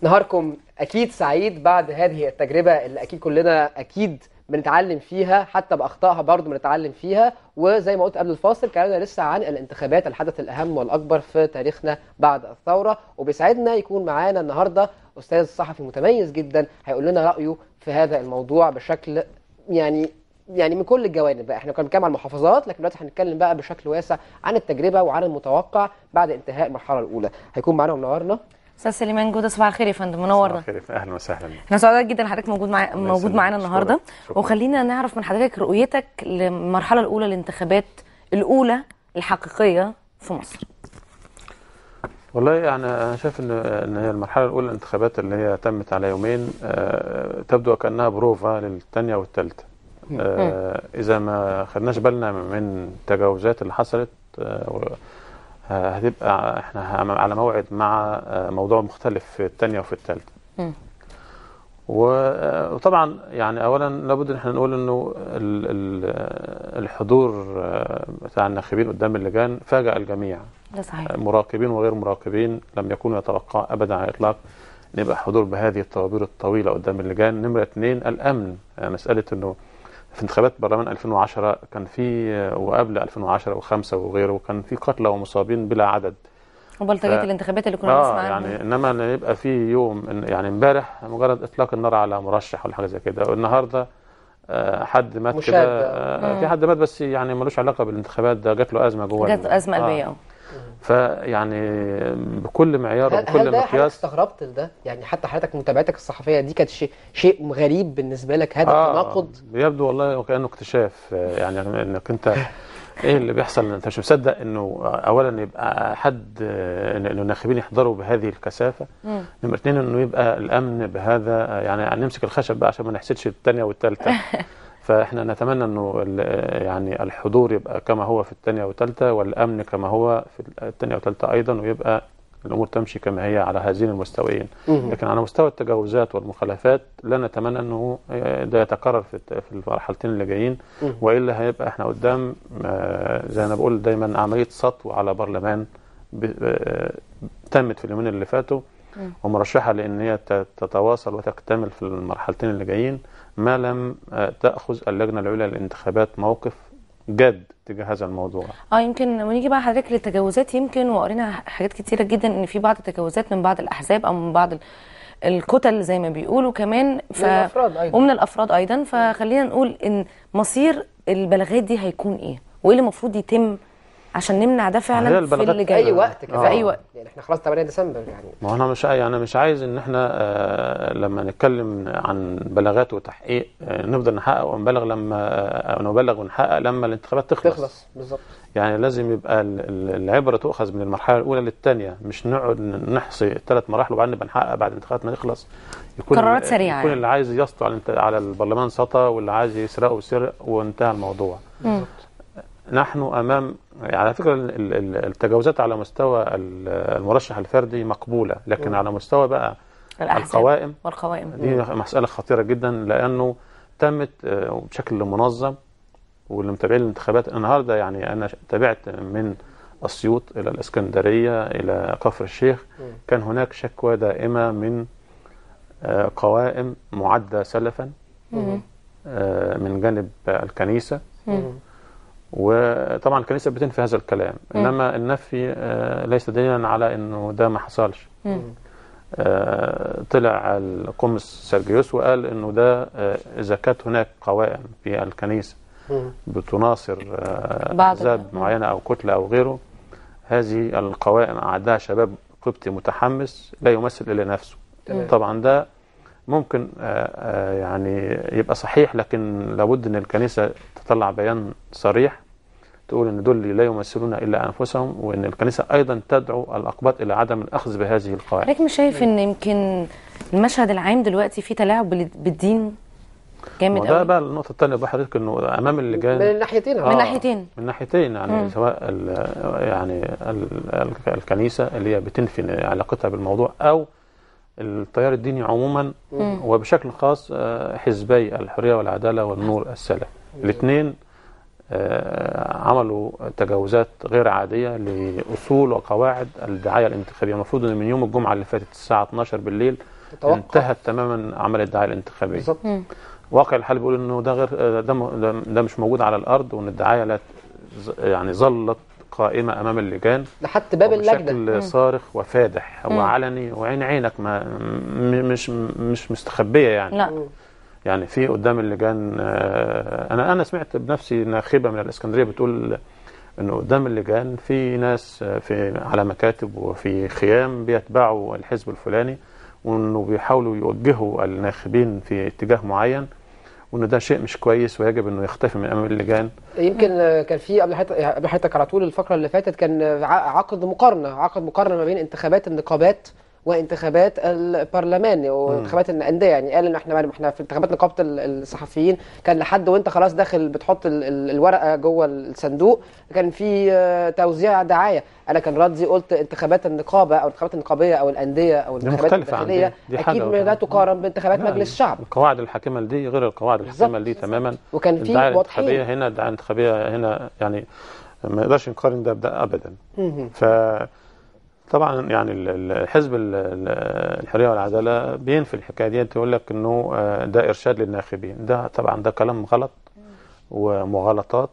نهاركم اكيد سعيد بعد هذه التجربه اللي اكيد كلنا اكيد بنتعلم فيها حتى باخطائها برضو بنتعلم فيها وزي ما قلت قبل الفاصل كلامنا لسه عن الانتخابات الحدث الاهم والاكبر في تاريخنا بعد الثوره وبيسعدنا يكون معانا النهارده استاذ صحفي متميز جدا هيقول لنا رايه في هذا الموضوع بشكل يعني يعني من كل الجوانب بقى احنا كنا بنتكلم عن المحافظات لكن دلوقتي هنتكلم بقى بشكل واسع عن التجربه وعن المتوقع بعد انتهاء المرحله الاولى هيكون معانا ومنورنا استاذ سليمان جوده صباح الخير يا فندم منورنا خير اهلا وسهلا احنا سعداء جدا حضرتك موجود مع... موجود يسلمك. معانا شكراً. النهارده شكراً. وخلينا نعرف من حضرتك رؤيتك للمرحله الاولى الانتخابات الاولى الحقيقيه في مصر والله يعني انا شايف ان ان هي المرحله الاولى الانتخابات اللي هي تمت على يومين آه، تبدو كانها بروفا للثانيه والثالثه آه، اذا ما خدناش بالنا من التجاوزات اللي حصلت آه، و- ه- هتبقى احنا ه- على موعد مع آه، موضوع مختلف في الثانيه وفي الثالثه مم. و- وطبعا يعني اولا لابد ان احنا نقول انه ال- ال- الحضور آه، بتاع الناخبين قدام اللجان فاجأ الجميع ده صحيح مراقبين وغير مراقبين لم يكونوا يتوقعوا ابدا على الاطلاق ان يبقى حضور بهذه الطوابير الطويله قدام اللجان نمره اثنين الامن آه، مساله انه في انتخابات برلمان 2010 كان في آه، وقبل 2010 و5 وغيره كان في قتلى ومصابين بلا عدد وبلطجيه ف- الانتخابات اللي كنا اه بنسمع عنها يعني انما ان يبقى في يوم إن- يعني امبارح مجرد اطلاق النار على مرشح ولا حاجه زي كده والنهارده آه، حد مات مشاد. كده آه، في حد مات بس يعني ملوش علاقه بالانتخابات ده جات له ازمه جوه جت ال- ازمه آه. قلبيه اه فيعني بكل معيار هل, وبكل هل ده حضرتك مقياس استغربت لده يعني حتى حضرتك متابعتك الصحفيه دي كانت شيء شيء غريب بالنسبه لك هذا التناقض يبدو والله وكانه اكتشاف آه، يعني انك انت ايه اللي بيحصل انت مش مصدق انه اولا يبقى حد آه، إن- انه الناخبين يحضروا بهذه الكثافه مم. نمرة اثنين انه يبقى الامن بهذا آه، يعني نمسك الخشب بقى عشان ما نحسدش الثانيه والثالثه فاحنا نتمنى انه ال- يعني الحضور يبقى كما هو في الثانيه والثالثه والامن كما هو في الثانيه والثالثه ايضا ويبقى الامور تمشي كما هي على هذين المستويين مم. لكن على مستوى التجاوزات والمخالفات لا نتمنى انه ده يتكرر في الت- في المرحلتين اللي جايين مم. والا هيبقى احنا قدام آه، زي ما بقول دايما عمليه سطو على برلمان ب- آه، تمت في اليومين اللي فاتوا مم. ومرشحه لان هي ت- تتواصل وتكتمل في المرحلتين اللي جايين ما لم آه، تاخذ اللجنه العليا للانتخابات موقف جاد تجاه هذا الموضوع اه يمكن ونيجي بقى حضرتك للتجاوزات يمكن وقرينا حاجات كتيره جدا ان في بعض التجاوزات من بعض الاحزاب او من بعض ال- الكتل زي ما بيقولوا كمان ف... من الافراد ايضا ومن الافراد ايضا فخلينا نقول ان مصير البلاغات دي هيكون ايه وايه اللي المفروض يتم عشان نمنع ده هي فعلا في البلاغات اللي في جاي اي وقت كمان في اي وقت يعني احنا خلاص 8 ديسمبر يعني ما هو انا مش يعني مش عايز ان احنا آه، لما نتكلم عن بلاغات وتحقيق آه، نفضل نحقق ونبلغ لما آه، او نبلغ ونحقق لما الانتخابات تخلص, تخلص بالظبط يعني لازم يبقى ال- ال- العبره تؤخذ من المرحله الاولى للثانيه مش نقعد نحصي ثلاث مراحل وبعدين نبقى نحقق بعد الانتخابات ما تخلص يكون قرارات سريعة يكون يعني. اللي عايز يسطو على الانت- على البرلمان سطى واللي عايز يسرقه سرق وانتهى الموضوع مم. نحن امام يعني على فكره ال- ال- التجاوزات على مستوى ال- المرشح الفردي مقبوله لكن مم. على مستوى بقى الاحزاب القوائم والقوائم دي مسألة خطيرة جدا لأنه تمت آه، بشكل منظم واللي متابعين الانتخابات النهارده يعني أنا تابعت من أسيوط إلى الإسكندرية إلى كفر الشيخ مم. كان هناك شكوى دائمة من آه، قوائم معدة سلفا مم. آه، من جانب الكنيسة مم. وطبعا الكنيسة بتنفي هذا الكلام مم. إنما النفي آه، ليس دليلا على إنه ده ما حصلش مم. آه، طلع القمص سيرجيوس وقال انه ده آه، اذا كانت هناك قوائم في الكنيسه مم. بتناصر آه، بعض احزاب ال- معينه او كتله او غيره هذه القوائم اعدها شباب قبطي متحمس لا يمثل الا نفسه تمام. طبعا ده ممكن آه، آه، يعني يبقى صحيح لكن لابد ان الكنيسه تطلع بيان صريح تقول ان دول لا يمثلون الا انفسهم وان الكنيسه ايضا تدعو الاقباط الى عدم الاخذ بهذه القوائم حضرتك مش شايف ان يمكن المشهد العام دلوقتي فيه تلاعب بال- بالدين جامد وده قوي بقى النقطة الثانية بقى حضرتك انه امام من اللجان الناحيتين من آه. ناحيتين من ناحيتين يعني مم. سواء ال يعني ال ال الكنيسة اللي هي بتنفي علاقتها بالموضوع او التيار الديني عموما مم. وبشكل خاص آه، حزبي الحرية والعدالة والنور السلفي الاثنين آه، عملوا تجاوزات غير عاديه لاصول وقواعد الدعايه الانتخابيه المفروض ان من يوم الجمعه اللي فاتت الساعه 12 بالليل تتوقع انتهت تماما عمل الدعايه الانتخابيه بالظبط واقع الحال بيقول انه ده غير آه، ده م- ده- ده مش موجود على الارض وان الدعايه لا ت- يعني ظلت قائمه امام اللجان لحد باب اللجنه بشكل صارخ وفادح مم. وعلني وعين عينك ما م- مش مش مستخبيه يعني لا يعني في قدام اللجان آه، انا انا سمعت بنفسي ناخبه من الاسكندريه بتقول انه قدام اللجان في ناس آه، في على مكاتب وفي خيام بيتبعوا الحزب الفلاني وانه بيحاولوا يوجهوا الناخبين في اتجاه معين وان ده شيء مش كويس ويجب انه يختفي من امام اللجان يمكن آه، كان في قبل حضرتك قبل حضرتك على طول الفقره اللي فاتت كان آه، ع- عقد مقارنه عقد مقارنه ما بين انتخابات النقابات وانتخابات البرلمان وانتخابات الانديه يعني قال ان احنا احنا في انتخابات نقابه ال- الصحفيين كان لحد وانت خلاص داخل بتحط ال- ال- الورقه جوه الصندوق كان في آه، توزيع دعايه انا كان ردي قلت انتخابات النقابه او الانتخابات النقابيه او الانديه او دي الانتخابات مختلفة عن الداخليه دي. دي اكيد حاجة لا تقارن بانتخابات لا، مجلس الشعب القواعد الحاكمه دي غير القواعد الحاكمه دي تماما وكان في الدعايه واضحين الانتخابيه هنا الدعايه الانتخابيه هنا يعني ما يقدرش نقارن ده بده ابدا مهم. ف طبعا يعني ال- ال- الحزب ال- ال- الحريه والعداله بينفي الحكايه دي يقول لك انه آه، ده ارشاد للناخبين ده طبعا ده كلام غلط ومغالطات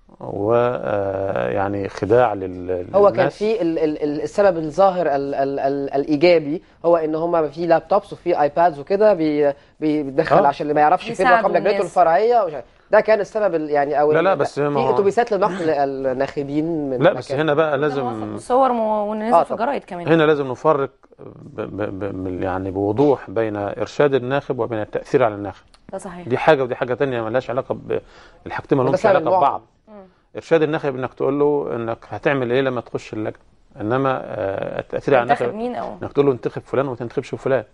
ويعني خداع لل هو كان للناس. في ال ال ال السبب الظاهر ال ال ال الايجابي هو ان هم في لابتوبس وفي ايبادز وكده بي بي- بيدخل آه. عشان اللي ما يعرفش فين بيساعدوا رقم لجنته الناس. الفرعيه ومش عارف. ده كان السبب ال- يعني او لا، ال- لا، بس في ما هو- اتوبيسات لنقل الناخبين من لا بس مكان. هنا بقى ده لازم موثق صور مو- وننزل آه، في طبعا. جرايد كمان هنا لازم نفرق ب ب ب يعني بوضوح بين ارشاد الناخب وبين التاثير على الناخب ده صحيح دي حاجه ودي حاجه تانية ملهاش علاقه ب الحاجتين ما وده لهمش سبب علاقه المعظم. ببعض ارشاد الناخب انك تقول له انك هتعمل ايه لما تخش اللجنه انما آه، التاثير على تنتخب الناخب مين او انك تقول له انتخب فلان وما تنتخبش فلان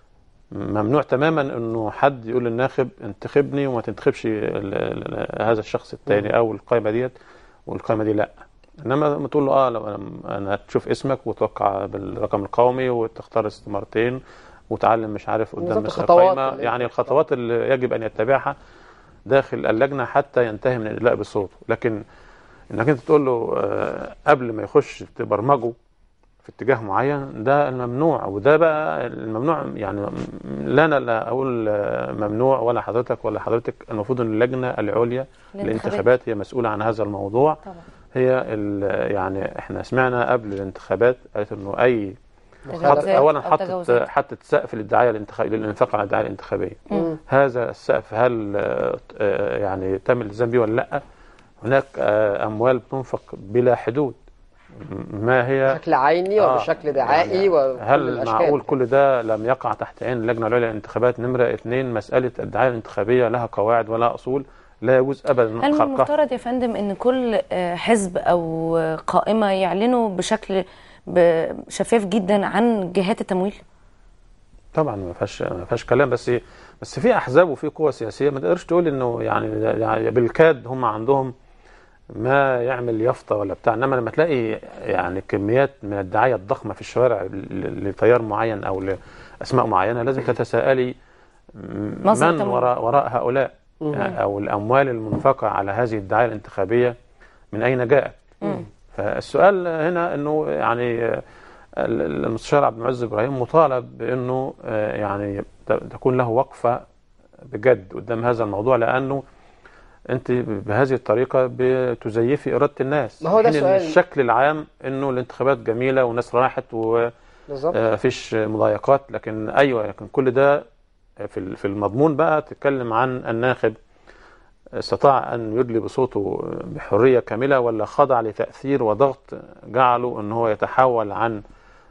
ممنوع تماما انه حد يقول للناخب انتخبني وما تنتخبش ال- ال- هذا الشخص الثاني او القائمه ديت والقائمه دي لا انما لما تقول له اه لو انا أنا هتشوف اسمك وتوقع بالرقم القومي وتختار استمارتين وتعلم مش عارف قدام بالظبط، مثلا خطوات قائمه اللي- يعني الخطوات اللي يجب ان يتبعها داخل اللجنه حتى ينتهي من الادلاء بالصوت لكن انك انت تقول له آه، قبل ما يخش تبرمجه في اتجاه معين ده الممنوع وده بقى الممنوع يعني لا انا لا اقول آه، ممنوع ولا حضرتك ولا حضرتك المفروض ان اللجنه العليا للانتخابات هي مسؤوله عن هذا الموضوع طبعا هي ال- يعني احنا سمعنا قبل الانتخابات قالت انه اي حط تجاوزات اولا أو حطت تجاوزات. حطت سقف للدعايه الانتخابيه للانفاق على الدعايه الانتخابيه مم. هذا السقف هل آه، آه، يعني تم الالتزام به ولا لا هناك آه، اموال بتنفق بلا حدود م- ما هي بشكل عيني آه، وبشكل دعائي يعني وكل هل الاشكال معقول كل ده لم يقع تحت عين اللجنه العليا للانتخابات نمره اثنين مساله الدعايه الانتخابيه لها قواعد ولا اصول لا يجوز ابدا هل من خلقها المفترض يا فندم ان كل آه، حزب او آه، قائمه يعلنوا بشكل ب- شفاف جدا عن جهات التمويل؟ طبعا ما فيهاش ما فيهاش كلام بس بس في احزاب وفي قوى سياسيه ما تقدرش تقول انه يعني, يعني بالكاد هم عندهم ما يعمل يافطه ولا بتاع انما لما تلاقي يعني كميات من الدعايه الضخمه في الشوارع ل- لتيار معين او لاسماء معينه لازم تتساءلي م- مصدر من تمويل. وراء وراء هؤلاء مم. يعني او الاموال المنفقه على هذه الدعايه الانتخابيه من اين جاءت؟ مم. فالسؤال هنا انه يعني آه، ال- المستشار عبد المعز ابراهيم مطالب بانه آه، يعني ت- تكون له وقفه بجد قدام هذا الموضوع لانه انت بهذه الطريقه بتزيفي اراده الناس ما هو ده في حين سؤال. إن الشكل العام انه الانتخابات جميله والناس راحت بالظبط ومفيش مضايقات لكن ايوه لكن كل ده في ال- في المضمون بقى تتكلم عن الناخب استطاع ان يدلي بصوته بحريه كامله ولا خضع لتاثير وضغط جعله ان هو يتحول عن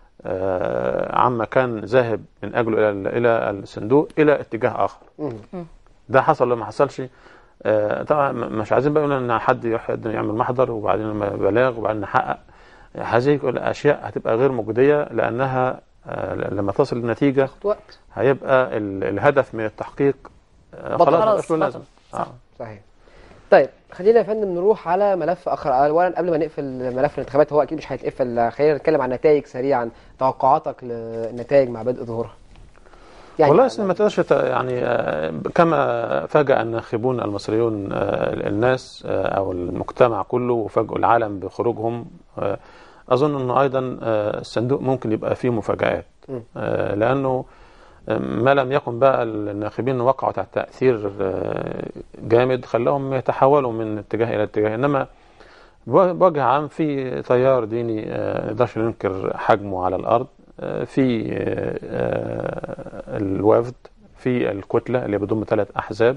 آه، عما كان ذاهب من اجله الى ال- الى الصندوق الى اتجاه اخر مم. ده حصل ولا ما حصلش آه، طبعا م- مش عايزين بقى نقول ان حد يح- يعمل محضر وبعدين بلاغ وبعدين نحقق هذه الاشياء هتبقى غير مجديه لانها آه، لما تصل النتيجه ياخد وقت هيبقى ال- الهدف من التحقيق آه، بطل. خلاص خلاص، مبقاش له بطل. لازمه صح. آه. صحيح طيب خلينا يا فندم نروح على ملف اخر اولا قبل ما نقفل ملف الانتخابات هو اكيد مش هيتقفل خلينا نتكلم عن نتائج سريعا توقعاتك للنتائج مع بدء ظهورها يعني والله أصل ما تقدرش ت- يعني آه، كما فاجأ الناخبون المصريون آه، الناس آه، او المجتمع كله وفاجئوا العالم بخروجهم آه، اظن انه ايضا آه، الصندوق ممكن يبقى فيه مفاجآت آه، لانه آه، ما لم يكن بقى الناخبين وقعوا تحت تاثير آه، جامد خلاهم يتحولوا من اتجاه الى اتجاه انما بو- بوجه عام في تيار ديني آه، ما نقدرش ننكر حجمه على الارض آه، في آه، آه، الوفد في الكتله اللي بتضم ثلاث احزاب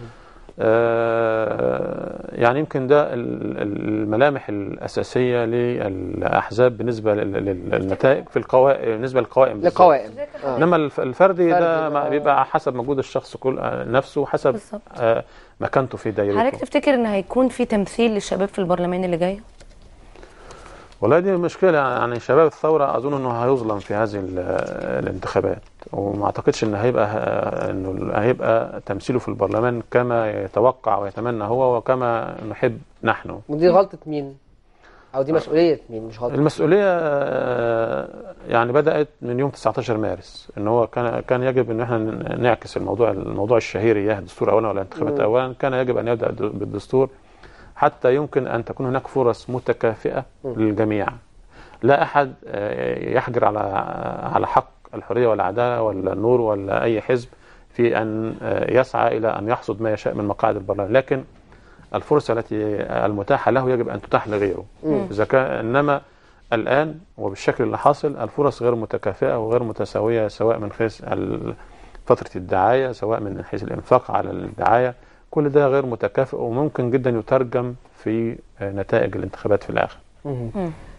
آه، يعني يمكن ده ال- ال- الملامح الاساسيه للاحزاب بالنسبه لل- لل- للنتائج في القوائم بالنسبه للقوائم بالذات. لقوائم آه. انما الف- الفردي ده الفردي ما ده- بيبقى حسب مجهود الشخص كل آه، نفسه حسب بالظبط. آه، مكانته في دايرته حضرتك تفتكر ان هيكون في تمثيل للشباب في البرلمان اللي جاي؟ والله دي مشكلة يعني شباب الثورة أظن أنه هيظلم في هذه ال- الانتخابات وما أعتقدش أن هيبقى أنه هيبقى تمثيله في البرلمان كما يتوقع ويتمنى هو وكما نحب نحن ودي غلطه مين او دي مسؤوليه مين مش غلطه المسؤولية آه، يعني بدأت من يوم 19 مارس ان هو كان كان يجب ان احنا نعكس الموضوع الموضوع الشهير اياه الدستور اولا ولا الانتخابات مم. اولا كان يجب ان يبدأ بالدستور حتى يمكن ان تكون هناك فرص متكافئة للجميع لا احد آه، يحجر على على حق الحرية والعدالة ولا النور ولا اي حزب في ان آه، يسعى الى ان يحصد ما يشاء من مقاعد البرلمان لكن الفرصة التي المتاحة له يجب أن تتاح لغيره إذا كان إنما الآن وبالشكل اللي حاصل الفرص غير متكافئة وغير متساوية سواء من حيث ال- فترة الدعاية سواء من حيث الإنفاق على الدعاية كل ده غير متكافئ وممكن جدا يترجم في نتائج الانتخابات في الآخر مهم.